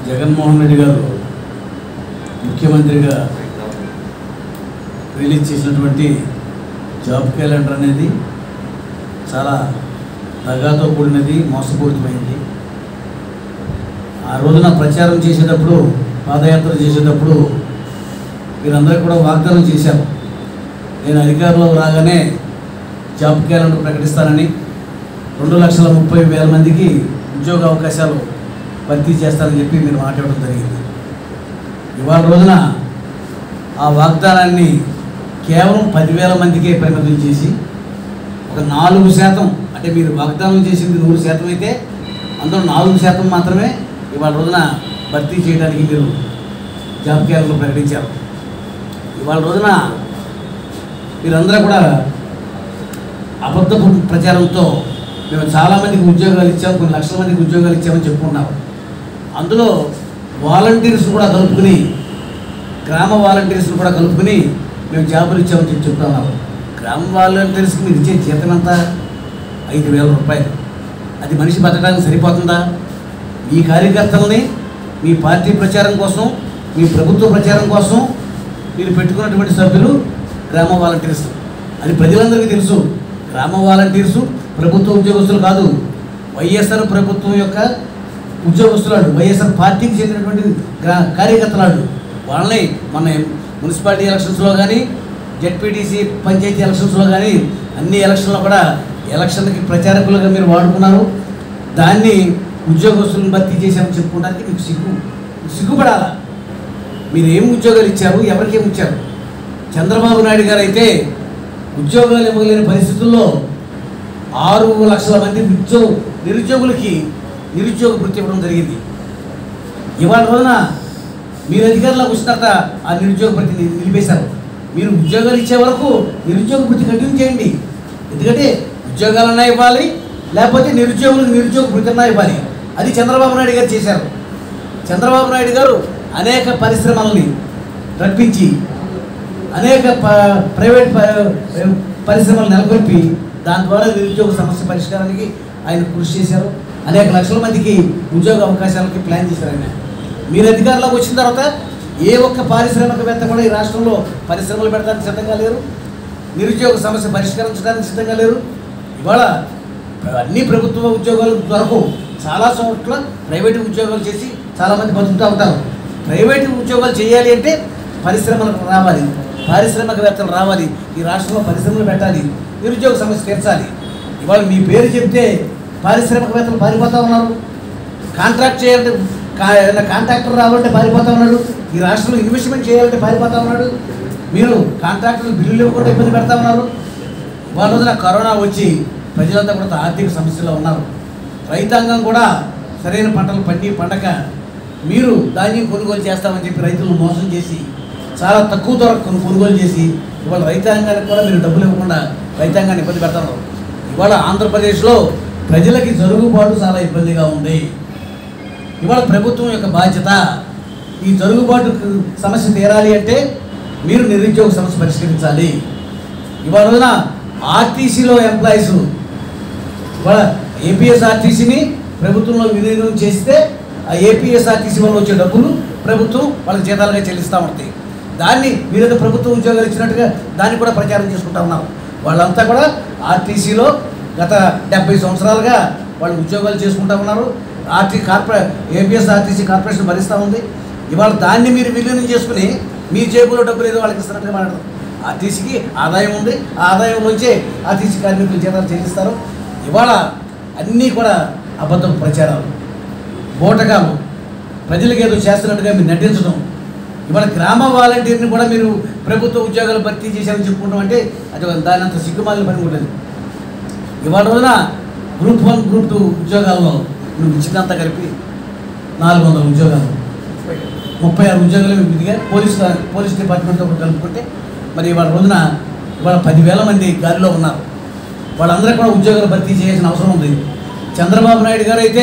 జగన్మోహన్ రెడ్డి గారు ముఖ్యమంత్రిగా రిలీజ్ చేసినటువంటి జాబ్ క్యాలెండర్ అనేది చాలా దగాతో కూడినది మోసపూరితమైంది ఆ రోజున ప్రచారం చేసేటప్పుడు పాదయాత్ర చేసేటప్పుడు వీరందరూ కూడా వాగ్దానం చేశారు నేను అధికారంలో రాగానే జాబ్ క్యాలెండర్ ప్రకటిస్తానని రెండు లక్షల ముప్పై వేల మందికి ఉద్యోగ అవకాశాలు భర్తీ చేస్తానని చెప్పి మీరు మాట్లాడడం జరిగింది ఇవాళ రోజున ఆ వాగ్దానాన్ని కేవలం పదివేల మందికే పరిమితం చేసి ఒక నాలుగు శాతం అంటే మీరు వాగ్దానం చేసింది నూరు శాతం అయితే అందులో నాలుగు శాతం మాత్రమే ఇవాళ రోజున భర్తీ చేయడానికి మీరు జాబ్ క్యాలెండర్ ప్రకటించారు ఇవాళ రోజున మీరందరూ కూడా అబద్ధపు ప్రచారంతో మేము చాలామందికి ఉద్యోగాలు ఇచ్చాము కొన్ని లక్షల మందికి ఉద్యోగాలు ఇచ్చామని చెప్పుకున్నారు అందులో వాలంటీర్స్ కూడా కలుపుకుని గ్రామ వాలంటీర్స్ని కూడా కలుపుకుని మేము జాబులు ఇచ్చామని చెప్పి చెప్తున్నారు గ్రామ వాలంటీర్స్కి మీరు ఇచ్చే జీతం ఎంత ఐదు వేల రూపాయలు అది మనిషి బతకడానికి సరిపోతుందా మీ కార్యకర్తలని మీ పార్టీ ప్రచారం కోసం మీ ప్రభుత్వ ప్రచారం కోసం మీరు పెట్టుకున్నటువంటి సభ్యులు గ్రామ వాలంటీర్స్ అది ప్రజలందరికీ తెలుసు గ్రామ వాలంటీర్సు ప్రభుత్వ ఉద్యోగస్తులు కాదు వైఎస్ఆర్ ప్రభుత్వం యొక్క ఉద్యోగస్తులాడు వైఎస్ఆర్ పార్టీకి చెందినటువంటి గ్రా కార్యకర్తలాడు వాళ్ళని మన మున్సిపాలిటీ ఎలక్షన్స్లో కానీ జెడ్పీటీసీ పంచాయతీ ఎలక్షన్స్లో కానీ అన్ని ఎలక్షన్లో కూడా ఎలక్షన్కి ప్రచారకులుగా మీరు వాడుకున్నారు దాన్ని ఉద్యోగస్తులను భర్తీ చేశామని చెప్పుకోవడానికి మీకు సిగ్గు సిగ్గుపడాలా మీరు ఏం ఉద్యోగాలు ఇచ్చారు ఎవరికి ఏమి ఇచ్చారు చంద్రబాబు నాయుడు గారు అయితే ఉద్యోగాలు ఇవ్వలేని పరిస్థితుల్లో ఆరు లక్షల మంది ఉద్యోగ నిరుద్యోగులకి నిరుద్యోగ వృత్తి ఇవ్వడం జరిగింది ఇవాళ రోజున మీరు అధికారంలోకి వచ్చిన తర్వాత ఆ నిరుద్యోగ వృత్తి ని- నిలిపేశారు మీరు ఉద్యోగాలు ఇచ్చే వరకు నిరుద్యోగ వృత్తి కంటిన్యూ చేయండి ఎందుకంటే ఉద్యోగాలన్నా ఇవ్వాలి లేకపోతే నిరుద్యోగులకు నిరుద్యోగ వృత్తిన్నా ఇవ్వాలి అది చంద్రబాబు నాయుడు గారు చేశారు చంద్రబాబు నాయుడు గారు అనేక పరిశ్రమల్ని రప్పించి అనేక ప- ప్రైవేట్ ప- పరిశ్రమలు నెలకొల్పి దాని ద్వారా నిరుద్యోగ సమస్య పరిష్కారానికి ఆయన కృషి చేశారు అనేక లక్షల మందికి ఉద్యోగ అవకాశాలకి ప్లాన్ చేశారు ఆయన మీరు అధికారంలోకి వచ్చిన తర్వాత ఏ ఒక్క పారిశ్రామికవేత్త కూడా ఈ రాష్ట్రంలో పరిశ్రమలు పెడతానికి సిద్ధంగా లేరు నిరుద్యోగ సమస్య పరిష్కరించడానికి సిద్ధంగా లేరు ఇవాళ అన్ని ప్రభుత్వ ఉద్యోగాలు దొరకవు చాలా చోట్ల ప్రైవేటు ఉద్యోగాలు చేసి చాలామంది బతుకుతూ ఉంటారు ప్రైవేటు ఉద్యోగాలు చేయాలి అంటే పరిశ్రమలకు రావాలి పారిశ్రామికవేత్తలు రావాలి ఈ రాష్ట్రంలో పరిశ్రమలు పెట్టాలి నిరుద్యోగ సమస్య తీర్చాలి ఇవాళ మీ పేరు చెప్తే పారిశ్రామికవేత్తలు పారిపోతూ ఉన్నారు కాంట్రాక్ట్ చేయాలంటే కా- ఏదైనా కాంట్రాక్టర్ రావాలంటే పారిపోతా ఉన్నాడు ఈ రాష్ట్రంలో ఇన్వెస్ట్మెంట్ చేయాలంటే పారిపోతా ఉన్నాడు మీరు కాంట్రాక్టర్లు బిల్లులు ఇవ్వకుండా ఇబ్బంది పెడతా ఉన్నారు వాళ్ళ రోజున కరోనా వచ్చి ప్రజలంతా కూడా ఆర్థిక సమస్యలో ఉన్నారు రైతాంగం కూడా సరైన పంటలు పండి పండక మీరు ధాన్యం కొనుగోలు చేస్తామని చెప్పి రైతులను మోసం చేసి చాలా తక్కువ ధరకు కొను- కొనుగోలు చేసి ఇవాళ రైతాంగానికి కూడా మీరు డబ్బులు ఇవ్వకుండా రైతాంగాన్ని ఇబ్బంది పెడతారు ఇవాళ ఆంధ్రప్రదేశ్లో ప్రజలకి జరుగుబాటు చాలా ఇబ్బందిగా ఉంది ఇవాళ ప్రభుత్వం యొక్క బాధ్యత ఈ జరుగుబాటు సమస్య తీరాలి అంటే మీరు నిరుద్యోగ సమస్య పరిష్కరించాలి ఇవాళ రోజున ఆర్టీసీలో ఎంప్లాయీస్ ఇవాళ ఏపీఎస్ఆర్టీసీని ప్రభుత్వంలో విలీనం చేస్తే ఆ ఏపీఎస్ఆర్టీసీ వల్ల వచ్చే డబ్బులు ప్రభుత్వం వాళ్ళకి జీతాలుగా చెల్లిస్తూ ఉంటాయి దాన్ని మీరేదో ప్రభుత్వ ఉద్యోగాలు ఇచ్చినట్టుగా దాన్ని కూడా ప్రచారం చేసుకుంటా ఉన్నారు వాళ్ళంతా కూడా ఆర్టీసీలో గత డెబ్బై సంవత్సరాలుగా వాళ్ళు ఉద్యోగాలు చేసుకుంటా ఉన్నారు ఆర్టీ కార్పొరే ఏపీఎస్ ఆర్టీసీ కార్పొరేషన్ భరిస్తూ ఉంది ఇవాళ దాన్ని మీరు విలీనం చేసుకుని మీ జేబులో డబ్బులు ఏదో వాళ్ళకి ఇస్తున్నట్టుగా మాట్లాడతారు ఆర్టీసీకి ఆదాయం ఉంది ఆ ఆదాయంలోంచే ఆర్టీసీ కార్మికులు జీతాలు చెల్లిస్తారు ఇవాళ అన్నీ కూడా అబద్ధం ప్రచారాలు బోటకాలు ప్రజలకు ఏదో చేస్తున్నట్టుగా మీరు నటించడం ఇవాళ గ్రామ వాలంటీర్ని కూడా మీరు ప్రభుత్వ ఉద్యోగాలు భర్తీ చేశారని చెప్పుకుంటాం అంటే అది ఒక దాని అంత సిగ్గుమాలిన పని కూడా లేదు ఇవాళ రోజున గ్రూప్ వన్ గ్రూప్ టూ ఉద్యోగాల్లో నువ్వు ఇచ్చిందంతా కలిపి నాలుగు వందల ఉద్యోగాలు ముప్పై ఆరు ఉద్యోగాలు విధిగా పోలీస్ పోలీస్ డిపార్ట్మెంట్తో కూడా కలుపుకుంటే మరి ఇవాళ రోజున ఇవాళ పదివేల మంది గాలిలో ఉన్నారు వాళ్ళందరూ కూడా ఉద్యోగాలు భర్తీ చేయాల్సిన అవసరం ఉంది చంద్రబాబు నాయుడు గారు అయితే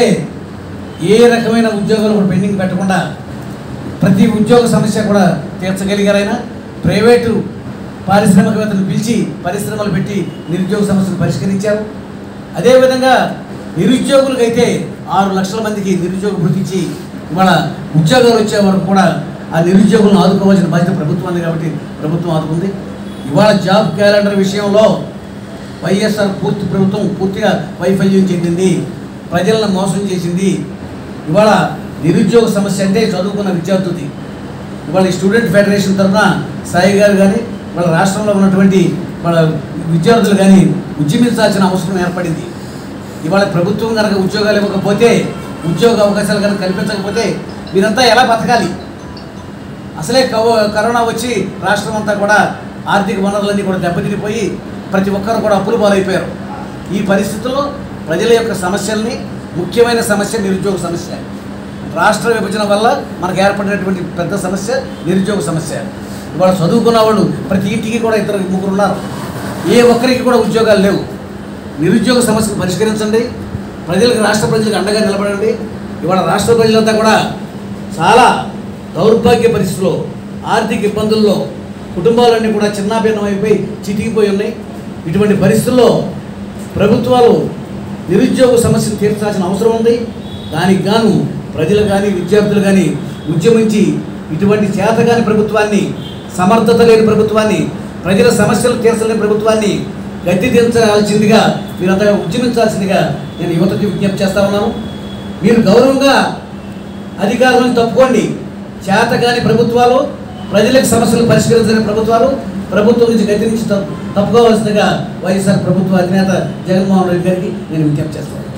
ఏ రకమైన ఉద్యోగాలు కూడా పెండింగ్ పెట్టకుండా ప్రతి ఉద్యోగ సమస్య కూడా తీర్చగలిగారు ఆయన ప్రైవేటు పారిశ్రామికవేత్తలు పిలిచి పరిశ్రమలు పెట్టి నిరుద్యోగ సమస్యను పరిష్కరించారు అదేవిధంగా నిరుద్యోగులకైతే ఆరు లక్షల మందికి నిరుద్యోగ వృత్తి ఇచ్చి ఇవాళ ఉద్యోగాలు వచ్చే వరకు కూడా ఆ నిరుద్యోగులను ఆదుకోవాల్సిన బాధ్యత ప్రభుత్వాన్ని కాబట్టి ప్రభుత్వం ఆదుకుంది ఇవాళ జాబ్ క్యాలెండర్ విషయంలో వైఎస్ఆర్ పూర్తి ప్రభుత్వం పూర్తిగా వైఫల్యం చెందింది ప్రజలను మోసం చేసింది ఇవాళ నిరుద్యోగ సమస్య అంటే చదువుకున్న విద్యార్థులది ఇవాళ ఈ స్టూడెంట్ ఫెడరేషన్ తరఫున సాయి గారు కానీ వాళ్ళ రాష్ట్రంలో ఉన్నటువంటి వాళ్ళ విద్యార్థులు కానీ ఉద్యమించాల్సిన అవసరం ఏర్పడింది ఇవాళ ప్రభుత్వం కనుక ఉద్యోగాలు ఇవ్వకపోతే ఉద్యోగ అవకాశాలు కనుక కల్పించకపోతే వీరంతా ఎలా బతకాలి అసలే కవ- కరోనా వచ్చి రాష్ట్రం అంతా కూడా ఆర్థిక వనరులన్నీ కూడా దెబ్బతినిపోయి ప్రతి ఒక్కరు కూడా అప్పులు పాలైపోయారు ఈ పరిస్థితుల్లో ప్రజల యొక్క సమస్యల్ని ముఖ్యమైన సమస్య నిరుద్యోగ సమస్య రాష్ట్ర విభజన వల్ల మనకు ఏర్పడినటువంటి పెద్ద సమస్య నిరుద్యోగ సమస్య ఇవాళ చదువుకున్న వాళ్ళు ప్రతి ఇంటికి కూడా ఇద్దరు ముగ్గురు ఉన్నారు ఏ ఒక్కరికి కూడా ఉద్యోగాలు లేవు నిరుద్యోగ సమస్యను పరిష్కరించండి ప్రజలకు రాష్ట్ర ప్రజలకు అండగా నిలబడండి ఇవాళ రాష్ట్ర ప్రజలంతా కూడా చాలా దౌర్భాగ్య పరిస్థితుల్లో ఆర్థిక ఇబ్బందుల్లో కుటుంబాలన్నీ కూడా చిన్నాభిన్నమైపోయి చితికిపోయి ఉన్నాయి ఇటువంటి పరిస్థితుల్లో ప్రభుత్వాలు నిరుద్యోగ సమస్యను తీర్చాల్సిన అవసరం ఉంది దానికి గాను ప్రజలు కానీ విద్యార్థులు కానీ ఉద్యమించి ఇటువంటి చేతగాని ప్రభుత్వాన్ని సమర్థత లేని ప్రభుత్వాన్ని ప్రజల సమస్యలు తీర్చలేని ప్రభుత్వాన్ని గద్దె దించాల్సిందిగా మీరంతా ఉద్యమించాల్సిందిగా నేను యువతకి విజ్ఞప్తి చేస్తా ఉన్నాను మీరు గౌరవంగా అధికారుల నుంచి తప్పుకోండి చేతగాని ప్రభుత్వాలు ప్రజలకు సమస్యలు పరిష్కరించని ప్రభుత్వాలు ప్రభుత్వం నుంచి గతి నుంచి తప్పు తప్పుకోవాల్సిందిగా వైఎస్ఆర్ ప్రభుత్వ అధినేత జగన్మోహన్ రెడ్డి గారికి నేను విజ్ఞప్తి చేస్తాను